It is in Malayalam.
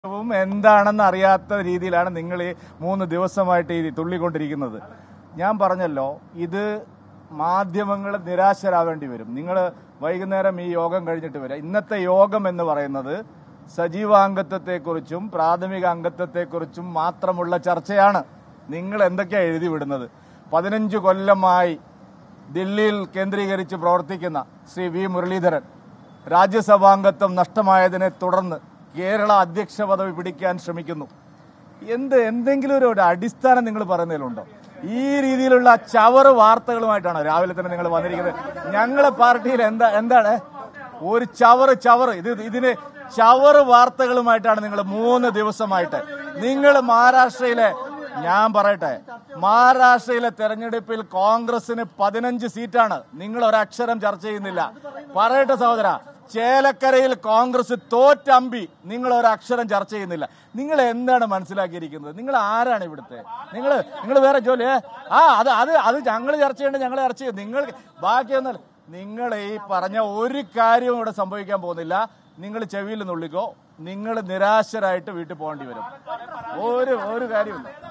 വും എന്താണെന്ന് അറിയാത്ത രീതിയിലാണ് നിങ്ങൾ ഈ മൂന്ന് ദിവസമായിട്ട് ഈ തുള്ളിക്കൊണ്ടിരിക്കുന്നത് ഞാൻ പറഞ്ഞല്ലോ ഇത് മാധ്യമങ്ങൾ നിരാശരാവേണ്ടി വരും നിങ്ങൾ വൈകുന്നേരം ഈ യോഗം കഴിഞ്ഞിട്ട് വരാം ഇന്നത്തെ യോഗം എന്ന് പറയുന്നത് സജീവാംഗത്വത്തെക്കുറിച്ചും പ്രാഥമിക അംഗത്വത്തെക്കുറിച്ചും മാത്രമുള്ള ചർച്ചയാണ് നിങ്ങൾ എന്തൊക്കെയാണ് എഴുതി വിടുന്നത് പതിനഞ്ച് കൊല്ലമായി ദില്ലിയിൽ കേന്ദ്രീകരിച്ച് പ്രവർത്തിക്കുന്ന ശ്രീ വി മുരളീധരൻ രാജ്യസഭാംഗത്വം നഷ്ടമായതിനെ തുടർന്ന് കേരള അധ്യക്ഷ പദവി പിടിക്കാൻ ശ്രമിക്കുന്നു എന്ത് എന്തെങ്കിലും ഒരു ഒരു അടിസ്ഥാനം നിങ്ങൾ പറയുന്നതിലുണ്ടോ ഈ രീതിയിലുള്ള ചവറ് വാർത്തകളുമായിട്ടാണ് രാവിലെ തന്നെ നിങ്ങൾ വന്നിരിക്കുന്നത് ഞങ്ങളെ പാർട്ടിയിൽ എന്താ എന്താണ് ഒരു ചവറ് ചവറ് ഇത് ഇതിന് ചവറ് വാർത്തകളുമായിട്ടാണ് നിങ്ങൾ മൂന്ന് ദിവസമായിട്ട് നിങ്ങൾ മഹാരാഷ്ട്രയിലെ ഞാൻ പറയട്ടെ മഹാരാഷ്ട്രയിലെ തെരഞ്ഞെടുപ്പിൽ കോൺഗ്രസിന് പതിനഞ്ച് സീറ്റാണ് നിങ്ങൾ ഒരക്ഷരം ചർച്ച ചെയ്യുന്നില്ല പറയട്ടെ സഹോദര ചേലക്കരയിൽ കോൺഗ്രസ് തോറ്റമ്പി നിങ്ങൾ ഒരക്ഷരം ചർച്ച ചെയ്യുന്നില്ല നിങ്ങൾ എന്താണ് മനസ്സിലാക്കിയിരിക്കുന്നത് നിങ്ങൾ ആരാണ് ഇവിടുത്തെ നിങ്ങൾ നിങ്ങൾ വേറെ ജോലി ഏ? ആ അത് അത് അത് ഞങ്ങൾ ചർച്ച ചെയ്യേണ്ട ഞങ്ങൾ ചർച്ച ചെയ്യും നിങ്ങൾ ബാക്കിയൊന്നും നിങ്ങൾ ഈ പറഞ്ഞ ഒരു കാര്യവും ഇവിടെ സംഭവിക്കാൻ പോകുന്നില്ല നിങ്ങൾ ചെവിയിൽ നുള്ളിക്കോ നിങ്ങൾ നിരാശരായിട്ട് വീട്ടിൽ പോകേണ്ടി വരും ഒരു ഒരു കാര്യമില്ല